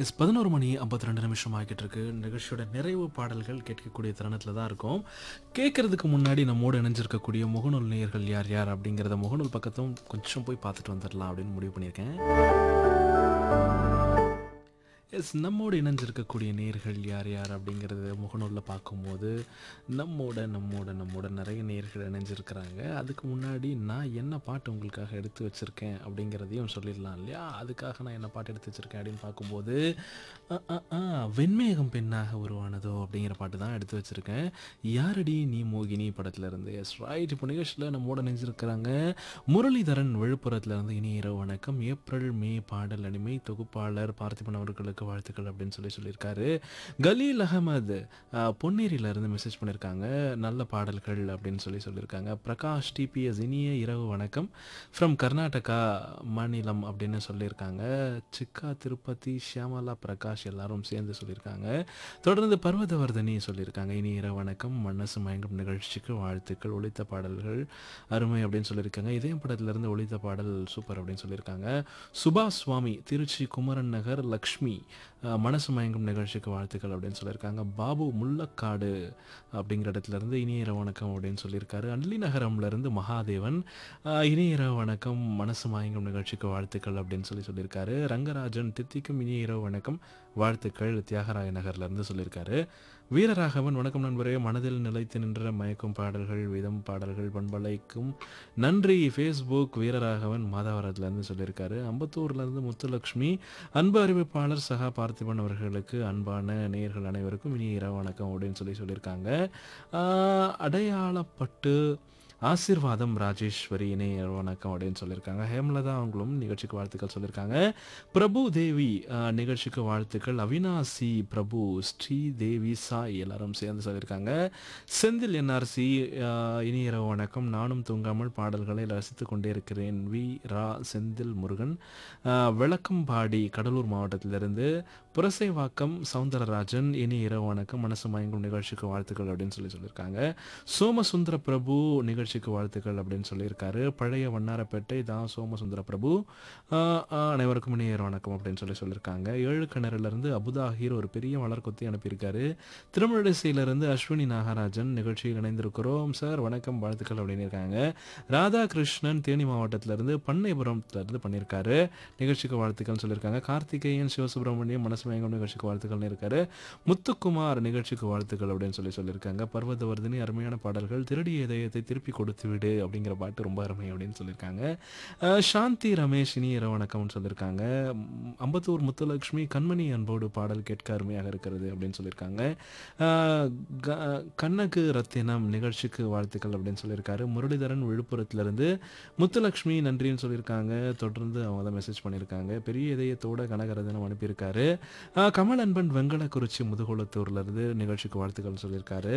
S பதினோரு மணி ஐம்பத்தி ரெண்டு நிமிஷம் ஆகிட்டு இருக்கு நிகழ்ச்சியோட நிறைவு பாடல்கள் கேட்கக்கூடிய தருணத்தில் தான் இருக்கும் கேட்கறதுக்கு முன்னாடி நம்மோடு இணைஞ்சிருக்கக்கூடிய முகநூல் நேயர்கள் யார் யார் அப்படிங்கிறத முகநூல் பக்கத்தும் கொஞ்சம் போய் பார்த்துட்டு வந்துடலாம் அப்படின்னு முடிவு பண்ணியிருக்கேன் எஸ் நம்மோடு இணைஞ்சிருக்கக்கூடிய நேர்கள் யார் யார் அப்படிங்கிறத முகநூலில் பார்க்கும்போது நம்மோட நம்மோட நம்மோட நிறைய நேர்கள் இணைஞ்சிருக்கிறாங்க அதுக்கு முன்னாடி நான் என்ன பாட்டு உங்களுக்காக எடுத்து வச்சுருக்கேன் அப்படிங்கிறதையும் சொல்லிடலாம் இல்லையா அதுக்காக நான் என்ன பாட்டு எடுத்து வச்சுருக்கேன் அப்படின்னு பார்க்கும்போது அ, அ, அ, வெண்மேகம் பெண்ணாக உருவானதோ அப்படிங்கிற பாட்டு தான் எடுத்து வச்சுருக்கேன் யாரடி நீ மோகினி படத்துல இருந்து எஸ் ரைட் இப்போ நிகழ்ச்சியில் நம்மோட இணைஞ்சிருக்கிறாங்க முரளிதரன் விழுப்புரத்துல இருந்து இனி இரவு வணக்கம் ஏப்ரல் மே பாடல் அனிமை தொகுப்பாளர் பார்த்திபன் அவர்களுக்கு வாழ்த்துக்கள் அப்படின்னு சொல்லி சொல்லியிருக்காரு கலீல் அகமது அஹ், பொன்னேரியில இருந்து மெசேஜ் பண்ணியிருக்காங்க நல்ல பாடல்கள் அப்படின்னு சொல்லி சொல்லியிருக்காங்க பிரகாஷ் டிபிஎஸ் இனிய இரவு வணக்கம் ஃப்ரம் கர்நாடகா மாநிலம் அப்படின்னு சொல்லியிருக்காங்க சிக்கா திருப்பதி ஷியாமலா பிரகாஷ் எல்லாரும் சேர்ந்து சொல்லியிருக்காங்க தொடர்ந்து பர்வதவர்தனி சொல்லியிருக்காங்க இனி இரவு வணக்கம் மனசு மயங்கும் நிகழ்ச்சிக்கு வாழ்த்துக்கள் ஒளித்த பாடல்கள் அருமை அப்படின்னு சொல்லியிருக்காங்க இதயம் படத்திலிருந்து ஒளித்த பாடல் சூப்பர் அப்படின்னு சொல்லியிருக்காங்க சுபாஷ் சுவாமி திருச்சி குமரன் நகர் லக்ஷ்மி அஹ், மனசு மயங்கும் நிகழ்ச்சிக்கு வாழ்த்துக்கள் அப்படின்னு சொல்லியிருக்காங்க பாபு முள்ளக்காடு அப்படிங்கிற இடத்துல இருந்து இனிய இரவு வணக்கம் அப்படின்னு சொல்லியிருக்காரு அள்ளி நகரம்ல இருந்து மகாதேவன் அஹ், இனிய இரவு வணக்கம் மனசு மயங்கும் நிகழ்ச்சிக்கு வாழ்த்துக்கள் அப்படின்னு சொல்லி சொல்லியிருக்காரு ரங்கராஜன் தித்திக்கும் இனிய இரவு வணக்கம் வாழ்த்துக்கள் தியாகராய நகர்ல இருந்து சொல்லியிருக்காரு வீரராகவன் வணக்கம் நண்பரே மனதில் நிலைத்து நின்ற மயக்கும் பாடல்கள் விதம் பாடல்கள் பண்பலைக்கும் நன்றி ஃபேஸ்புக் வீரராகவன் மாதாவரத்துலேருந்து சொல்லியிருக்காரு அம்பத்தூர்லேருந்து முத்துலக்ஷ்மி அன்பு அறிவிப்பாளர் சகா பார்த்திபன் அவர்களுக்கு அன்பான நேயர்கள் அனைவருக்கும் இனிய இரவு வணக்கம் அப்படின்னு சொல்லி சொல்லியிருக்காங்க ஆஹ், அடையாளப்பட்டு ஆசீர்வாதம் ராஜேஸ்வரி இணைய வணக்கம் அப்படின்னு சொல்லியிருக்காங்க ஹேமலதா அவங்களும் நிகழ்ச்சிக்கு வாழ்த்துக்கள் சொல்லியிருக்காங்க பிரபு தேவி ஆஹ், நிகழ்ச்சிக்கு வாழ்த்துக்கள் அவினாசி பிரபு ஸ்ரீ தேவி சாய் எல்லாரும் சேர்ந்து சொல்லியிருக்காங்க செந்தில் என்ஆர்சி இனிய இரவு வணக்கம் நானும் தூங்காமல் பாடல்களை ரசித்து கொண்டே இருக்கிறேன் வி ரா செந்தில் முருகன் ஆஹ், விளக்கம்பாடி கடலூர் மாவட்டத்திலிருந்து புரசைவாக்கம் சவுந்தரராஜன் இனிய இரவு வணக்கம் மனசு மயங்கும் நிகழ்ச்சிக்கு வாழ்த்துக்கள் அப்படின்னு சொல்லி சொல்லியிருக்காங்க சோமசுந்தர பிரபு நிகழ்ச்சிக்கு வாழ்த்துக்கள் அப்படின்னு சொல்லியிருக்காரு பழைய வண்ணாரப்பேட்டை தான் சோமசுந்தர பிரபு ஆஹ், ஆஹ், அனைவருக்கும் இனிய இரவு வணக்கம் அப்படின்னு சொல்லி சொல்லியிருக்காங்க ஏழு கிணறுலேருந்து அபுதாஹிர் ஒரு பெரிய மலர் கொத்தி அனுப்பியிருக்காரு திருமழிசையிலிருந்து அஸ்வினி நாகராஜன் நிகழ்ச்சியில் இணைந்திருக்கிறோம் சார் வணக்கம் வாழ்த்துக்கள் அப்படின்னு இருக்காங்க ராதாகிருஷ்ணன் தேனி மாவட்டத்திலிருந்து பண்ணைபுரத்துலேருந்து பண்ணியிருக்காரு நிகழ்ச்சிக்கு வாழ்த்துக்கள் சொல்லியிருக்காங்க கார்த்திகேயன் சிவசுப்பிரமணியம் மனசு மயங்கம் நிகழ்ச்சிக்கு வாழ்த்துக்கள்னு இருக்காரு முத்துக்குமார் நிகழ்ச்சிக்கு வாழ்த்துக்கள் அப்படின்னு சொல்லி சொல்லியிருக்காங்க பர்வதவர்தினி அருமையான பாடல்கள் திருடிய இதயத்தை திருப்பி கொடுத்து விடு அப்படிங்கிற பாட்டு ரொம்ப அருமை அப்படின்னு சொல்லியிருக்காங்க அஹ் சாந்தி ரமேஷ் இனி இரவு வணக்கம்னு சொல்லியிருக்காங்க ம், அம்பத்தூர் முத்துலட்சுமி கண்மணி அன்போடு பாடல் கேட்க அருமையாக இருக்கிறது அப்படின்னு சொல்லியிருக்காங்க அஹ் க- கண்ணகு ரத்தினம் நிகழ்ச்சிக்கு வாழ்த்துக்கள் அப்படின்னு சொல்லியிருக்காரு முரளிதரன் விழுப்புரத்துலேருந்து முத்துலட்சுமி நன்றின்னு சொல்லியிருக்காங்க தொடர்ந்து அவங்க தான் மெசேஜ் பண்ணியிருக்காங்க பெரிய இதயத்தோட கனகரதனம் அனுப்பியிருக்காரு அஹ் கமல் அன்பன் வெங்கடக்குறிச்சி முதுகுளத்தூர்லேருந்து நிகழ்ச்சிக்கு வாழ்த்துக்கள் சொல்லியிருக்காரு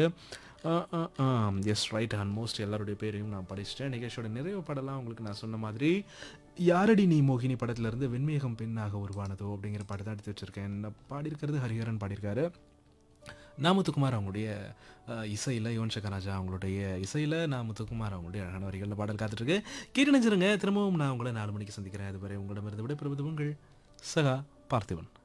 எஸ் ரைட் ஆல்மோஸ்ட் எல்லாருடைய பேரையும் நான் படிச்சிட்டேன் நிகழ்ச்சியோட நிறைவு படலாம் உங்களுக்கு நான் சொன்ன மாதிரி யாரடி நீ மோகினி படத்துல இருந்து வெண்மேகம் பெண்ணாக உருவானதோ அப்படிங்கிற பாட்டு தான் எடுத்து வச்சிருக்கேன் நான் பாடியிருக்கிறது ஹரிஹரன் பாடியிருக்காரு நாமத்துக்குமார் அவங்களுடைய இசையில் யுவன் சங்கர் ராஜா அவங்களுடைய இசையில் நாமத்துக்குமார் அவங்களுடைய அழகான வரிகளில் பாடல் காத்துட்ருக்கு கேட்டு நினைச்சிருங்க திரும்பவும் நான் உங்களை நாலு மணிக்கு சந்திக்கிறேன் அதுவரை உங்களிடமிருந்து விடைபெறுவது உங்கள் சகா பார்த்திபன்